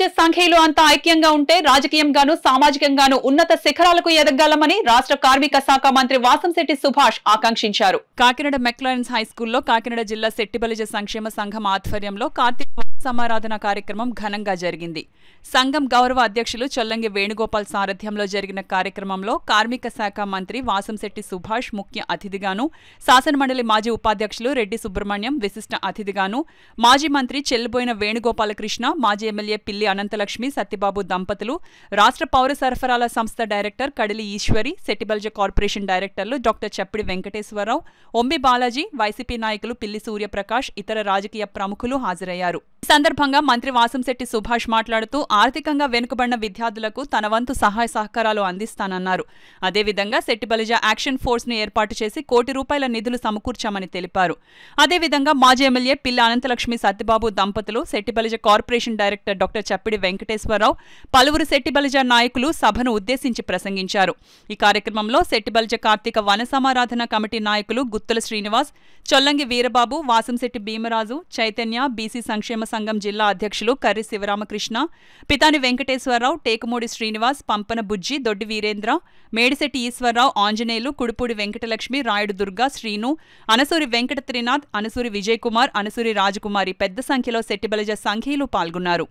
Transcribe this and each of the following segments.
బలిజ సంఖ్యలు అంతా ఐక్యంగా ఉంటే రాజకీయంగాను సామాజికంగాను ఉన్నత శిఖరాలకు ఎదగలమని రాష్ట్ర కార్మిక శాఖ మంత్రి వాసంశెట్టి సుభాష్ ఆకాంక్షించారు కాకినాడ మెక్లారెన్స్ హై స్కూల్లో కాకినాడ జిల్లా శెట్టి బలిజ సంక్షేమ సంఘం ఆధ్వర్యంలో కార్తీక సమారాధన కార్యక్రమం ఘనంగా జరిగింది సంఘం గౌరవ అధ్యక్షులు చొల్లంగి వేణుగోపాల్ సారథ్యంలో జరిగిన కార్యక్రమంలో కార్మిక శాఖ మంత్రి వాసంశెట్టి సుభాష్ ముఖ్య అతిథిగాను శాసనమండలి మాజీ ఉపాధ్యక్షులు రెడ్డి సుబ్రహ్మణ్యం విశిష్ట అతిథిగాను మాజీ మంత్రి చెల్లిబోయిన వేణుగోపాలకృష్ణ మాజీ ఎమ్మెల్యే పిల్లి అనంతలక్ష్మి సత్యబాబు దంపతులు రాష్ట్ర పౌర సరఫరాల సంస్థ డైరెక్టర్ కడిలి ఈశ్వరి సెటిబల్జ కార్పొరేషన్ డైరెక్టర్లు డాక్టర్ చప్పిడి వెంకటేశ్వరరావు ఒంబి బాలాజీ వైసీపీ నాయకులు పిల్లి సూర్యప్రకాష్ ఇతర రాజకీయ ప్రముఖులు హాజరయ్యారు ఈ సందర్భంగా మంత్రి వాసంశెట్టి సుభాష్ మాట్లాడుతూ ఆర్థికంగా వెనుకబడిన విద్యార్థులకు తన వంతు సహాయ సహకారాలు అందిస్తానన్నారు అదేవిధంగా శెట్టిబలిజ యాక్షన్ ఫోర్స్ ను ఏర్పాటు చేసి కోటి రూపాయల నిధులు సమకూర్చామని తెలిపారు అదేవిధంగా మాజీ ఎమ్మెల్యే పిల్ల అనంతలక్ష్మి సత్యబాబు దంపతులు Settibalija corporation director doctor Chappidi Venkateswara Rao పలువురు శెట్టిబలిజ నాయకులు సభను ఉద్దేశించి ప్రసంగించారు ఈ కార్యక్రమంలో శెట్టిబలిజ కార్తీక వన సమారాధన కమిటీ నాయకులు గుత్తుల శ్రీనివాస్ చొల్లంగి వీరబాబు వాసంశెట్టి భీమరాజు చైతన్య బీసీ సంక్షేమ సంఘం జిల్లా అధ్యక్షులు కర్రి శివరామకృష్ణ పితాని వెంకటేశ్వరరావు టేకుమూడి శ్రీనివాస్ పంపన బుజ్జి దొడ్డి వీరేంద్ర మేడిశెట్టి ఈశ్వరరావు ఆంజనేయులు కుడుపూడి వెంకటలక్ష్మి రాయుడు దుర్గా శ్రీను అనసూరి వెంకట త్రినాథ్ అనసూరి విజయ్ కుమార్ అనసూరి రాజకుమారి పెద్ద సంఖ్యలో శెట్టిబలిజ సంఘీయులు పాల్గొన్నారు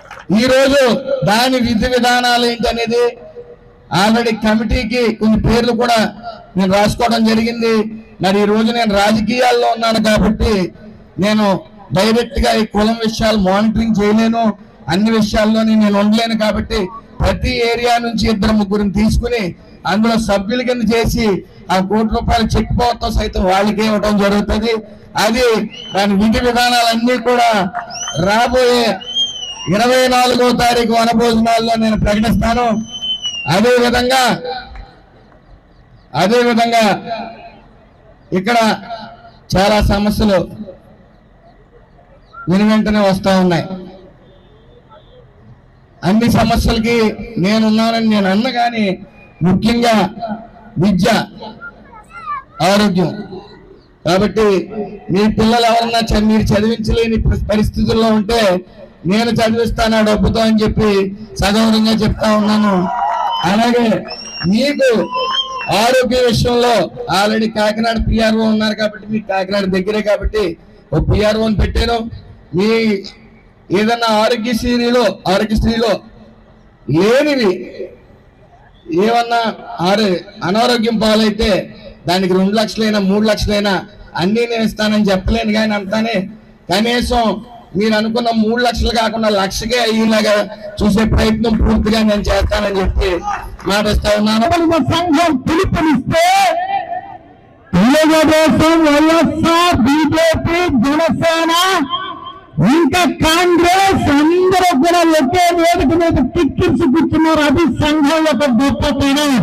ఈ రోజు దాని విధి విధానాలు ఏంటనేది ఆల్రెడీ కమిటీకి కొన్ని పేర్లు కూడా నేను రాసుకోవడం జరిగింది మరి ఈ రోజు నేను రాజకీయాల్లో ఉన్నాను కాబట్టి నేను డైరెక్ట్ గా ఈ కులం విషయాలు మానిటరింగ్ చేయలేను అన్ని విషయాల్లోని నేను ఉండలేను కాబట్టి ప్రతి ఏరియా నుంచి ఇద్దరు ముగ్గురిని తీసుకుని అందులో సభ్యుల కింద చేసి ఆ కోటి రూపాయల చెక్ పోవటం సైతం వాళ్ళకి ఇవ్వడం జరుగుతుంది అది దాని విధి విధానాలన్నీ కూడా రాబోయే ఇరవై నాలుగో తారీఖు వనభోజనాల్లో నేను ప్రకటిస్తాను అదే విధంగా అదే విధంగా ఇక్కడ చాలా సమస్యలు విని వెంటనే వస్తా ఉన్నాయి అన్ని సమస్యలకి నేనున్నానని నేను అన్న కానీ ముఖ్యంగా విద్య ఆరోగ్యం కాబట్టి మీ పిల్లలు ఎవరన్నా చ- మీరు చదివించలేని ప- పరిస్థితుల్లో ఉంటే నేను చదివిస్తాను ఆ డబ్బుతో అని చెప్పి సగౌరవంగా చెప్తా ఉన్నాను అలాగే మీకు ఆరోగ్య విషయంలో ఆల్రెడీ కాకినాడ పిఆర్ఓ ఉన్నారు కాబట్టి మీకు కాకినాడ దగ్గరే కాబట్టి ఓ పిఆర్ఓని పెట్టాను మీ ఏదన్నా ఆరోగ్యశ్రీలో ఆరోగ్యశ్రీలో లేనివి ఏమన్నా ఆరు అనారోగ్యం పాలైతే దానికి రెండు లక్షలైనా మూడు లక్షలైనా అన్నీ నేను ఇస్తానని చెప్పలేను కానీ అంతానే కనీసం మీరు అనుకున్న మూడు లక్షలు కాకుండా లక్షకే అయ్యేలాగా చూసే ప్రయత్నం పూర్తిగా నేను చేస్తానని చెప్పి మాటిస్తా ఉన్నాను మన సంఘం పిలుపునిస్తే తెలుగుదేశం వైఎస్ఆర్ బీజేపీ జనసేన ఇంకా కాంగ్రెస్ అందరూ కూడా ఒకే వేదిక మీద టిక్కించి కూర్చున్నారు అది సంఘం యొక్క గొప్పతనం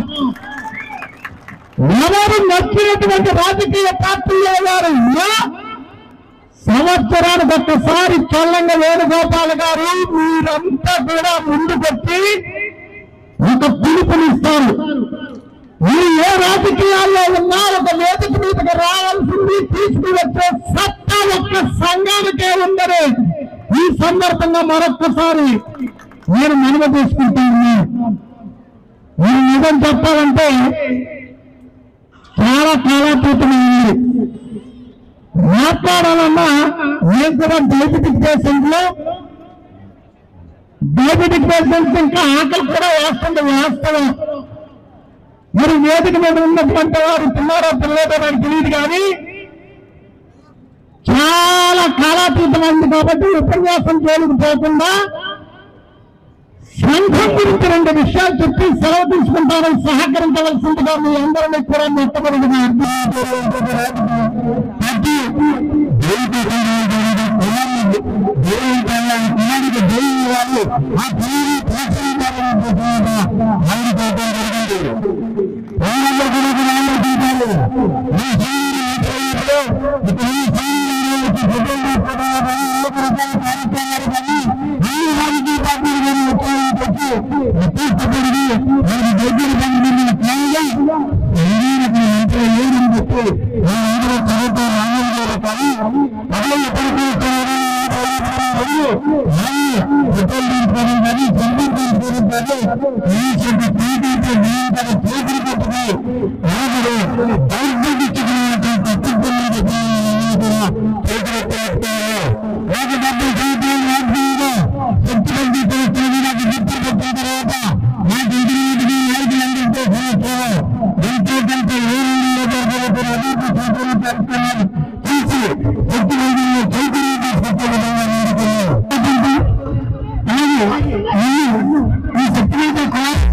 ఎవరు నచ్చినటువంటి రాజకీయ పార్టీలు వారు ఉన్నా సంవత్సరానికి ఒక్కసారి చల్లంగా వేణుగోపాల్ గారు మీరంతా కూడా ముందుకొచ్చి ఒక పిలుపునిస్తారు మీరు ఏ రాజకీయాల్లో ఉన్నా ఒక వేదిక మీదకి రావాల్సింది తీసుకువచ్చే సత్తా ఒక్క సంఘానికే ఉందని ఈ సందర్భంగా మరొక్కసారి నేను మనవ తీసుకుంటా ఉన్నాను నేను నిజం చెప్పాలంటే చాలా కాలాతీతమైంది మాట్లాడాలన్నా నేను కూడా డయాబెటిక్ పేషెంట్ లో డయాబెటిక్ పేషెంట్స్ ఇంకా ఆకలి కూడా వేస్తుంది వాస్తవం మరి వేదిక మీద ఉన్నటువంటి వారు తిన్నారో పిల్లలేదో నాకు తెలియదు కానీ చాలా కాలాతీతమైంది కాబట్టి ఉపన్యాసం జోలికి పోకుండా సంఘం గురించి రెండు విషయాలు చెప్పి సెలవు తీసుకుంటారని సహకరించవలసిందిగా మీ అందరినీ కూడా మొట్టమొదటిగా కానీ కాదు ఈ చెట్టు పీడితో నియంత్రణ చేతులు పెట్టుకుని రాజులు దౌర్భాగ్యమైనటువంటి తప్పిపోయిన చేతులు ఒక డబ్బులు చదువుతున్న రాజ్యంలో శక్తివంతి పరిస్థితి నాకు నిద్ర పెట్టిన తర్వాత నాకు ఇంటికి ఐదు మందితో సంవత్సరం ఎంతో కొంత ఏళ్ళు జరుగుతున్న అభివృద్ధి సంపూర్ణ కార్యక్రమాలు తీసి శక్తివంతులను చైతన్యం తీసుకొచ్చే విధంగా నడుపుతున్నారు అలాగే ఈ శక్తివంత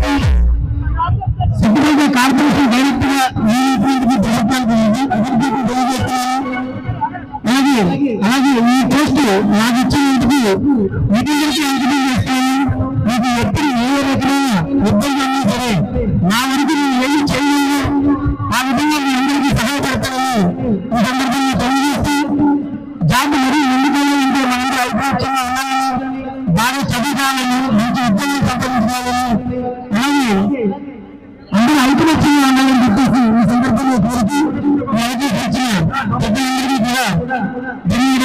శక్తివంత కార్పొరేషన్ డైరెక్ట్ గా నియమించినందుకు ప్రభుత్వానికి అభివృద్ధికి తెలియజేస్తున్నాను అలాగే అలాగే ఈ పోస్ట్ నాకు ఇచ్చినందుకు నిధులకి అంకితం చేస్తాను మీకు ఎప్పుడు ఏ రకమైన ఇబ్బంది ఉన్నా సరే నా వరకు నేను ఏమి చేయలేను ఆ విధంగా మీ అందరికీ సహాయపడతానని ఈ సందర్భంగా తెలియజేస్తూ జాబ్ మరీ ఎందుకని అంటే మనందరూ ఐకమత్యంగా ఉండాలని బాగా చదువుకోవాలని మంచి ఉద్యోగం సంపాదించుకోవాలని అలాగే అందరూ ఐకమత్యంగా ఉండాలని చెప్పేసి ఈ సందర్భంగా కోరుతూ ఈ అవకాశం ఇచ్చిన పెద్దలందరికీ కూడా ధన్యవాదాలు